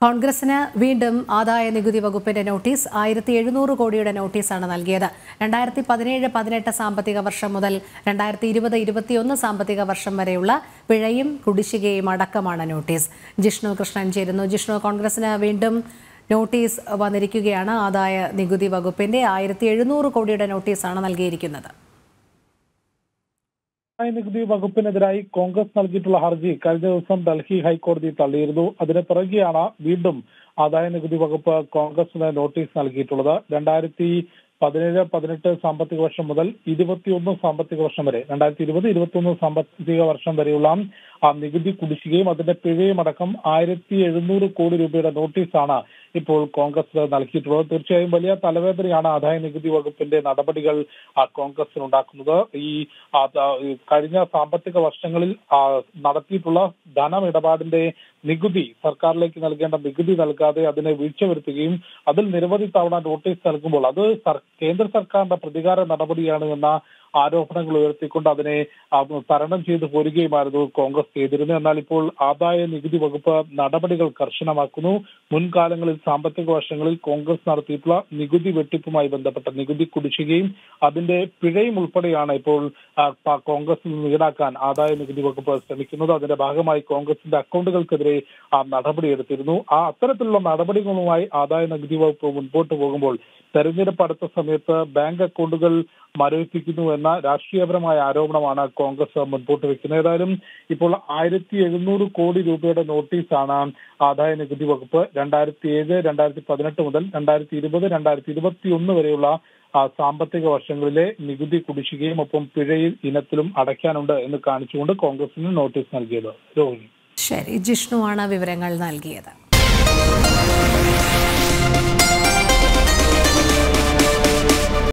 കോൺഗ്രസിന് വീണ്ടും ആദായ നികുതി വകുപ്പിന്റെ നോട്ടീസ് ആയിരത്തി എഴുന്നൂറ് കോടിയുടെ നോട്ടീസാണ് നൽകിയത് രണ്ടായിരത്തി പതിനേഴ് പതിനെട്ട് സാമ്പത്തിക വർഷം മുതൽ രണ്ടായിരത്തി ഇരുപത് ഇരുപത്തിയൊന്ന് സാമ്പത്തിക വർഷം വരെയുള്ള പിഴയും കുടിശ്ശികയും അടക്കമാണ് നോട്ടീസ് ജിഷ്ണു കൃഷ്ണൻ ചേരുന്നു ജിഷ്ണു കോൺഗ്രസിന് വീണ്ടും നോട്ടീസ് വന്നിരിക്കുകയാണ് ആദായ നികുതി വകുപ്പിന്റെ ആയിരത്തി എഴുന്നൂറ് കോടിയുടെ നോട്ടീസാണ് നൽകിയിരിക്കുന്നത് ആദായ നികുതി വകുപ്പിനെതിരായി കോൺഗ്രസ് നൽകിയിട്ടുള്ള ഹർജി കഴിഞ്ഞ ദിവസം ഡൽഹി ഹൈക്കോടതി തള്ളിയിരുന്നു അതിന് പിറകെയാണ് വീണ്ടും ആദായ നികുതി വകുപ്പ് കോൺഗ്രസിന് നോട്ടീസ് നൽകിയിട്ടുള്ളത് രണ്ടായിരത്തി പതിനേഴ് പതിനെട്ട് സാമ്പത്തിക വർഷം മുതൽ ഇരുപത്തിയൊന്ന് സാമ്പത്തിക വർഷം വരെ രണ്ടായിരത്തി ഇരുപത് ഇരുപത്തിയൊന്ന് സാമ്പത്തിക വർഷം വരെയുള്ള ആ നികുതി കുടിശ്ശികയും അതിന്റെ പിഴയും അടക്കം ആയിരത്തി എഴുന്നൂറ് കോടി രൂപയുടെ നോട്ടീസാണ് ഇപ്പോൾ കോൺഗ്രസ് നൽകിയിട്ടുള്ളത് തീർച്ചയായും വലിയ തലവേദനയാണ് ആദായ നികുതി വകുപ്പിന്റെ നടപടികൾ ആ, കോൺഗ്രസിനുണ്ടാക്കുന്നത് ഈ ആ, ആ, ഈ കഴിഞ്ഞ സാമ്പത്തിക വർഷങ്ങളിൽ ആ, നടത്തിയിട്ടുള്ള ധനമിടപാടിന്റെ നികുതി സർക്കാരിലേക്ക് നൽകേണ്ട നികുതി നൽകാതെ അതിനെ വീഴ്ച വരുത്തുകയും അതിൽ നിരവധി തവണ നോട്ടീസ് നൽകുമ്പോൾ അത് സർ- കേന്ദ്ര സർക്കാരിന്റെ പ്രതികാര നടപടിയാണ് എന്ന ആരോപണങ്ങൾ ഉയർത്തിക്കൊണ്ട് അതിനെ ആ, തരണം ചെയ്തു പോരുകയുമായിരുന്നു കോൺഗ്രസ് ചെയ്തിരുന്നത് എന്നാൽ ഇപ്പോൾ ആദായ നികുതി വകുപ്പ് നടപടികൾ കർശനമാക്കുന്നു മുൻകാലങ്ങളിൽ സാമ്പത്തിക വർഷങ്ങളിൽ കോൺഗ്രസ് നടത്തിയിട്ടുള്ള നികുതി വെട്ടിപ്പുമായി ബന്ധപ്പെട്ട നികുതി കുടിശ്ശികയും അതിന്റെ പിഴയും ഉൾപ്പെടെയാണ് ഇപ്പോൾ ആ, പ- കോൺഗ്രസിൽ നിന്ന് ഈടാക്കാൻ ആദായ നികുതി വകുപ്പ് ശ്രമിക്കുന്നത് അതിന്റെ ഭാഗമായി കോൺഗ്രസിന്റെ അക്കൗണ്ടുകൾക്കെതിരെ ആ നടപടിയെടുത്തിരുന്നു ആ അത്തരത്തിലുള്ള നടപടികളുമായി ആദായ നികുതി വകുപ്പ് മുൻപോട്ട് പോകുമ്പോൾ തെരഞ്ഞെടുപ്പ് അടുത്ത സമയത്ത് ബാങ്ക് അക്കൗണ്ടുകൾ മരവിപ്പിക്കുന്നു എന്ന രാഷ്ട്രീയപരമായ ആരോപണമാണ് കോൺഗ്രസ് മുൻപോട്ട് വെക്കുന്നത് ഏതായാലും ഇപ്പോൾ ആയിരത്തി എഴുന്നൂറ് കോടി രൂപയുടെ നോട്ടീസാണ് ആദായ നികുതി വകുപ്പ് രണ്ടായിരത്തി ഏഴ് രണ്ടായിരത്തി പതിനെട്ട് മുതൽ രണ്ടായിരത്തി ഇരുപത് രണ്ടായിരത്തി ഇരുപത്തി ഒന്ന് വരെയുള്ള ആ, സാമ്പത്തിക വർഷങ്ങളിലെ നികുതി കുടിശ്ശികയും ഒപ്പം പിഴയിൽ ഇനത്തിലും അടയ്ക്കാനുണ്ട് എന്ന് കാണിച്ചുകൊണ്ട് കോൺഗ്രസിന് നോട്ടീസ് നൽകിയത് രോഹിണി ശരി ജിഷ്ണുവാണ് വിവരങ്ങൾ നൽകിയത്